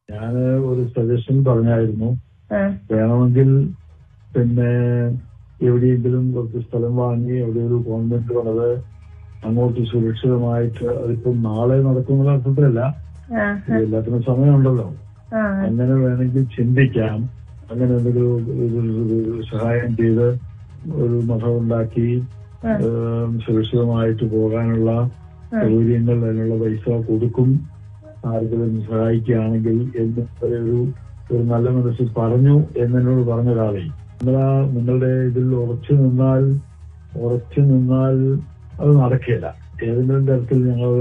ഞാൻ ഒരു സജഷൻ പറഞ്ഞായിരുന്നു ആ, വേണമെങ്കിൽ പിന്നെ എവിടെയെങ്കിലും കുറച്ച് സ്ഥലം വാങ്ങി എവിടെ ഒരു കോൺവെന്റ് പണിത് അങ്ങോട്ട് സുരക്ഷിതമായിട്ട് അതിപ്പം നാളെ നടക്കുന്ന അർത്ഥത്തിലല്ല ആ, ഇത് എല്ലാത്തിനും സമയമുണ്ടല്ലോ ആ, അങ്ങനെ വേണമെങ്കിൽ ചിന്തിക്കാം അങ്ങനെ എന്തെങ്കിലും ഒരു- ഒരു- ഒരു സഹായം ചെയ്ത് ഒരു മഠം ഉണ്ടാക്കി ആ. ഏം, സുരക്ഷിതമായിട്ട് പോകാനുള്ള സൗകര്യങ്ങൾ അതിനുള്ള പൈസ കൊടുക്കും ആർക്കെങ്കിലും സഹായിക്കുകയാണെങ്കിൽ എന്ന് ഒരു ഒരു നല്ല മനസ്സിൽ പറഞ്ഞു എന്നോട് പറഞ്ഞ ഒരാളെ നിങ്ങളാ നിങ്ങളുടെ ഇതിൽ ഉറച്ചു നിന്നാൽ ഉറച്ചു നിന്നാൽ അത് നടക്കില്ല ഏതെങ്കിലും തരത്തിൽ ഞങ്ങൾ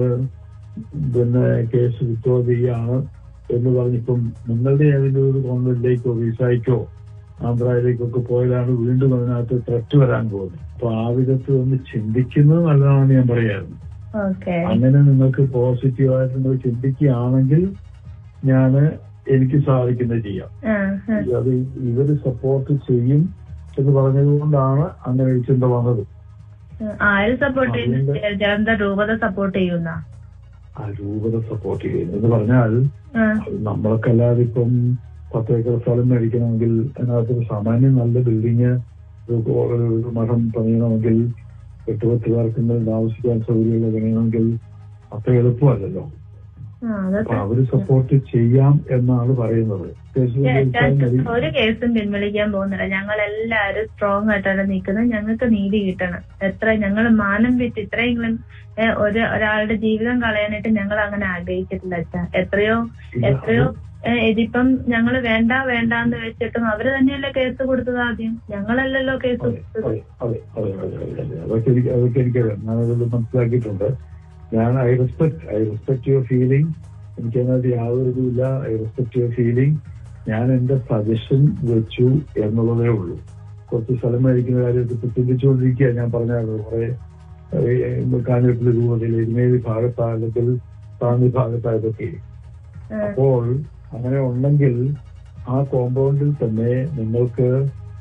പിന്നെ കേസ് വിത്ഡ്രോ ചെയ്യാണ് എന്ന് പറഞ്ഞിപ്പം നിങ്ങളുടെ ഏതെങ്കിലും ഒരു കോൺവെന്റിലേക്കോ വിസായിക്കോ ആന്ധ്രയിലേക്കൊക്കെ പോയാലാണ് വീണ്ടും അതിനകത്ത് ത്രറ്റ് വരാൻ പോകുന്നത് അപ്പൊ ആ വിധത്തിൽ ഒന്ന് ചിന്തിക്കുന്നത് നല്ലതാണെന്ന് ഞാൻ പറയായിരുന്നു ഓക്കെ അങ്ങനെ നിങ്ങൾക്ക് പോസിറ്റീവായിട്ട് നിങ്ങൾ ചിന്തിക്കുകയാണെങ്കിൽ ഞാൻ എനിക്ക് സാധിക്കുന്നത് ചെയ്യാം ആ, ആ. അത് ഇവര് സപ്പോർട്ട് ചെയ്യും എന്ന് പറഞ്ഞതുകൊണ്ടാണ് അങ്ങനെ ഒരു ചിന്ത വന്നത് ആര് സപ്പോർട്ട് അതുകൊണ്ട് ചെയ്യുന്നു ജലന്ധർ രൂപത സപ്പോർട്ട് ചെയ്യുന്ന ആ രൂപത സപ്പോർട്ട് ചെയ്യുന്നു എന്ന് പറഞ്ഞാൽ ആ, അത് നമ്മൾക്കല്ലാതെ ഇപ്പം പത്ത് ഏക്കർ സ്ഥലം മേടിക്കണമെങ്കിൽ അതിനകത്ത് ഒരു സാമാന്യം നല്ല ബിൽഡിങ് ഒരു മഠം പണിയണമെങ്കിൽ എട്ട് പത്ത് പേർക്കെങ്കിലും താമസിക്കാൻ സൗകര്യമുള്ള പണിയണമെങ്കിൽ അത്ര എളുപ്പമല്ലല്ലോ ആ, അപ്പൊ അതൊക്കെ അവര് സപ്പോർട്ട് ചെയ്യാം എന്നാണ് പറയുന്നത് കേസിൽ ജയിച്ചാൽ മതി. ഒരു കേസും പിൻവലിക്കാൻ പോകുന്നില്ല ഞങ്ങൾ എല്ലാവരും സ്ട്രോങ് ആയിട്ടാണ് നിൽക്കുന്നത് ഞങ്ങൾക്ക് നീതി കിട്ടണം എത്ര ഞങ്ങൾ മാനം വിറ്റ് ഇത്രയെങ്കിലും ഏ, ഒരു ഒരാളുടെ ജീവിതം കളയാനായിട്ട് ഞങ്ങൾ അങ്ങനെ ആഗ്രഹിച്ചിട്ടില്ല അച്ഛാ എത്രയോ എത്രയോ ഏ, ഇതിപ്പം ഞങ്ങൾ വേണ്ട വേണ്ട എന്ന് വെച്ചിട്ടും അവര് തന്നെയല്ലേ കേസ് കൊടുത്തത് ആദ്യം ഞങ്ങളല്ലല്ലോ കേസ് അതെ, കൊടുത്തത് അതെ, അതെ, അതെ, അതെ, അതെ, അതെ. അതൊക്കെ എനിക്ക് അതൊക്കെ എനിക്കറിയാം ഞാനത് മനസ്സിലാക്കിയിട്ടുണ്ട് ഞാൻ I respect I respect your feeling എനിക്ക് അതിനകത്ത് യാതൊരു ഇതുമില്ല ഐ റെസ്പെക്ട് യുവർ ഫീലിംഗ് ഞാൻ എന്റെ സജഷൻ വെച്ചു എന്നുള്ളതേ ഉള്ളൂ കുറച്ച് സ്ഥലം മേടിക്കുന്ന കാര്യമൊക്കെ ഇപ്പൊ ചിന്തിച്ചുകൊണ്ടിരിക്കുക ഞാൻ പറഞ്ഞായിരുന്നു കുറെ കാഞ്ഞിരപ്പള്ളി രൂപത്തിൽ ഇരുമേലി ഭാഗത്താകത്തിൽ താന്നി ഭാഗത്തായതൊക്കെ ആ, അപ്പോൾ അങ്ങനെ ഉണ്ടെങ്കിൽ ആ കോമ്പൗണ്ടിൽ തന്നെ നിങ്ങൾക്ക്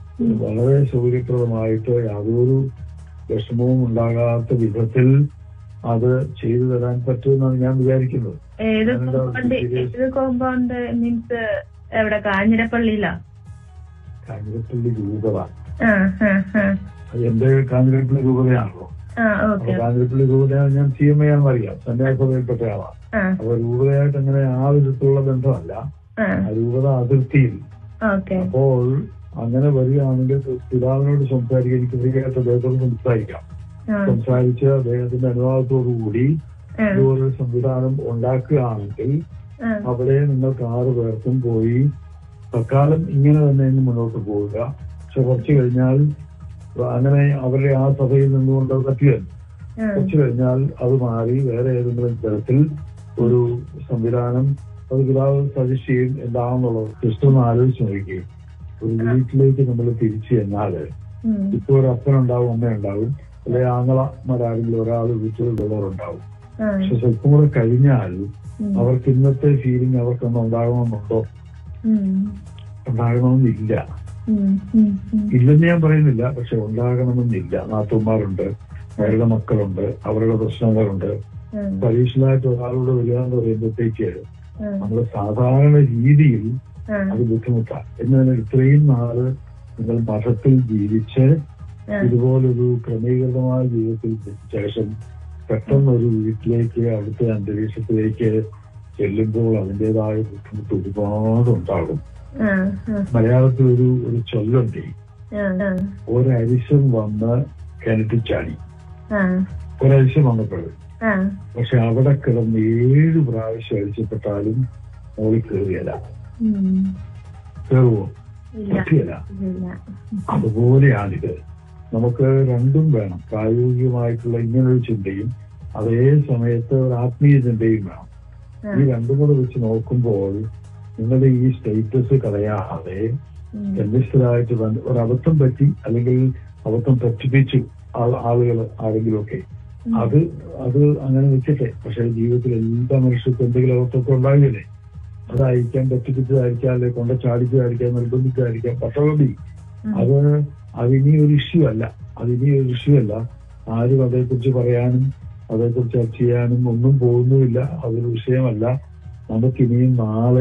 വളരെ സൗകര്യപ്രദമായിട്ട് യാതൊരു വിഷമവും ഉണ്ടാകാത്ത വിധത്തിൽ അത് ചെയ്തു തരാൻ പറ്റുമെന്നാണ് ഞാൻ വിചാരിക്കുന്നത് ഏത് ഞാനെന്താ കോമ്പൗണ്ട് serious? ഏത് കോമ്പൗണ്ട് മീൻസ് എവിടെ കാഞ്ഞിരപ്പള്ളിയിലാ കാഞ്ഞിരപ്പള്ളി രൂപത ആ ആ ആ അത് എന്റെ കാഞ്ഞിരപ്പള്ളി രൂപതയാണല്ലോ ആ അപ്പൊ ഓക്കെ കാഞ്ഞിരപ്പള്ളി രൂപത ഞാൻ സി എം എ ആണെന്ന് അറിയാം സന്യാസഭയിൽപ്പെട്ട ആളാണ് ആ അപ്പൊ രൂപതയായിട്ട് അങ്ങനെ ആ വിധത്തിലുള്ള ബന്ധമല്ല ആ ആ രൂപത അതിർത്തിയിൽ ഓക്കെ അപ്പോൾ അങ്ങനെ വരികയാണെങ്കിൽ പിതാവിനോട് സംസാരിക്കാൻ എനിക്ക് ഫ്രീയായിട്ട് അദ്ദേഹത്തോട് സംസാരിക്കാം ആ സംസാരിച്ച് അദ്ദേഹത്തിന്റെ അനുവാദത്തോടു കൂടി ആ ഇതുപോലൊരു സംവിധാനം ഉണ്ടാക്കുകയാണെങ്കിൽ ആ അവിടെ നിങ്ങൾക്ക് ആറ് പേർക്കും പോയി തൽക്കാലം ഇങ്ങനെ തന്നെ അങ്ങ് മുന്നോട്ട് പോവുക പക്ഷെ കുറച്ച് കഴിഞ്ഞാൽ അങ്ങനെ അവരുടെ ആ സഭയിൽ നിന്നുകൊണ്ട് അത് പറ്റുകയല്ല ആ കുറച്ച് കഴിഞ്ഞാൽ അത് മാറി വേറെ ഏതെങ്കിലും തരത്തിൽ ഒരു സംവിധാനം അത് പിതാവ് സജസ്റ്റ് ചെയ്യും എന്താണെന്നുള്ളത് ജസ്റ്റ് ഒന്ന് ആലോചിച്ച് നോക്കുകയും ഒരു വീട്ടിലേക്ക് നമ്മൾ തിരിച്ചു ചെന്നാല് ഉം. ഇപ്പൊ ഒരു അപ്പനുണ്ടാവും അമ്മയുണ്ടാവും അല്ലെ ആങ്ങളമാരാരെങ്കിലും ഒരാൾ വീട്ടിലുള്ളവരുണ്ടാവും ആ പക്ഷെ സ്വല്പം കൂടെ കഴിഞ്ഞാൽ ഉം. അവർക്ക് ഇന്നത്തെ ഫീലിംഗ് അവർക്കൊന്നും ഉണ്ടാകണമെന്നുണ്ടോ ഉം. ഉണ്ടാകണമെന്നില്ല ഉം. ഉം. ഉം. ഇല്ലെന്ന് ഞാൻ പറയുന്നില്ല പക്ഷെ ഉണ്ടാകണമെന്നില്ല നാത്തുമാരുണ്ട് അവരുടെ മക്കളുണ്ട് അവരുടെ പ്രശ്നങ്ങളുണ്ട് ഉം. പരീക്ഷണമായിട്ട് ഒരാളോട് വരിക എന്ന് പറയുമ്പോഴത്തേക്ക് ഉം. നമ്മൾ സാധാരണ രീതിയിൽ ആ അത് ബുദ്ധിമുട്ടാണ് എന്നാൽ ഇത്രയും നാള് നിങ്ങൾ മഠത്തിൽ ജീവിച്ച് ആ ഇതുപോലൊരു ക്രമീകൃതമായ ജീവിതത്തിൽ ശേഷം പെട്ടെന്ന് ഒരു വീട്ടിലേക്ക് അവിടുത്തെ അന്തരീക്ഷത്തിലേക്ക് ചെല്ലുമ്പോൾ അതിൻ്റെതായ ബുദ്ധിമുട്ട് ഒരുപാട് ഉണ്ടാകും ആ ആ മലയാളത്തിൽ ഒരു ഒരു ചൊല്ലുണ്ട് ആ ആ ഒരരിശം വന്ന് കിണറ്റിൽ ചാടി ആ ഒരരിശം വന്നപ്പോഴും ആ പക്ഷെ അവിടെ കിടന്ന് ഏഴ് പ്രാവശ്യം അരിച്ചപ്പെട്ടാലും മോളിൽ കയറിയല്ല ഉം. കയറുവോ ഇല്ല പറ്റിയല്ല ഇല്ല അതുപോലെയാണിത് നമുക്ക് രണ്ടും വേണം പ്രായോഗികമായിട്ടുള്ള ഇങ്ങനൊരു ചിന്തയും അതേ സമയത്ത് ഒരു ആത്മീയ ചിന്തയും വേണം ആ. ഈ രണ്ടും കൂടെ വെച്ച് നോക്കുമ്പോൾ നിങ്ങളുടെ ഈ സ്റ്റേറ്റസ് കളയാതെ ഉം. എന്തിഷ്ടരായിട്ട് ഒരു അബദ്ധം പറ്റി അല്ലെങ്കിൽ അബദ്ധം പറ്റിപ്പിച്ചു ആളുകൾ ആരെങ്കിലുമൊക്കെ ഉം. അത് അത് അങ്ങനെ വെച്ചിട്ടെ പക്ഷെ ജീവിതത്തിൽ എല്ലാ മനുഷ്യർക്കും എന്തെങ്കിലും അബദ്ധമൊക്കെ ഉണ്ടാകില്ലേ അതായിരിക്കാം പറ്റിപ്പിച്ചതായിരിക്കാം അല്ലെ കൊണ്ട ചാടിച്ചതായിരിക്കാം നിർബന്ധിച്ചതായിരിക്കാം പട്ടവടി ഉം. അത് അതിനി ഒരു ഇഷ്യൂ അല്ല അതിനി ഒരു ഇഷ്യൂ അല്ല ആരും അതേക്കുറിച്ച് പറയാനും അതേക്കുറിച്ച് ചർച്ച ചെയ്യാനും ഒന്നും പോകുന്നുമില്ല അതൊരു വിഷയമല്ല നമുക്കിനിയും നാളെ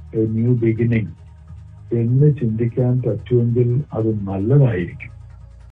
എ ന്യൂ ബിഗിനിങ് എന്ന് ചിന്തിക്കാൻ പറ്റുമെങ്കിൽ അത് നല്ലതായിരിക്കും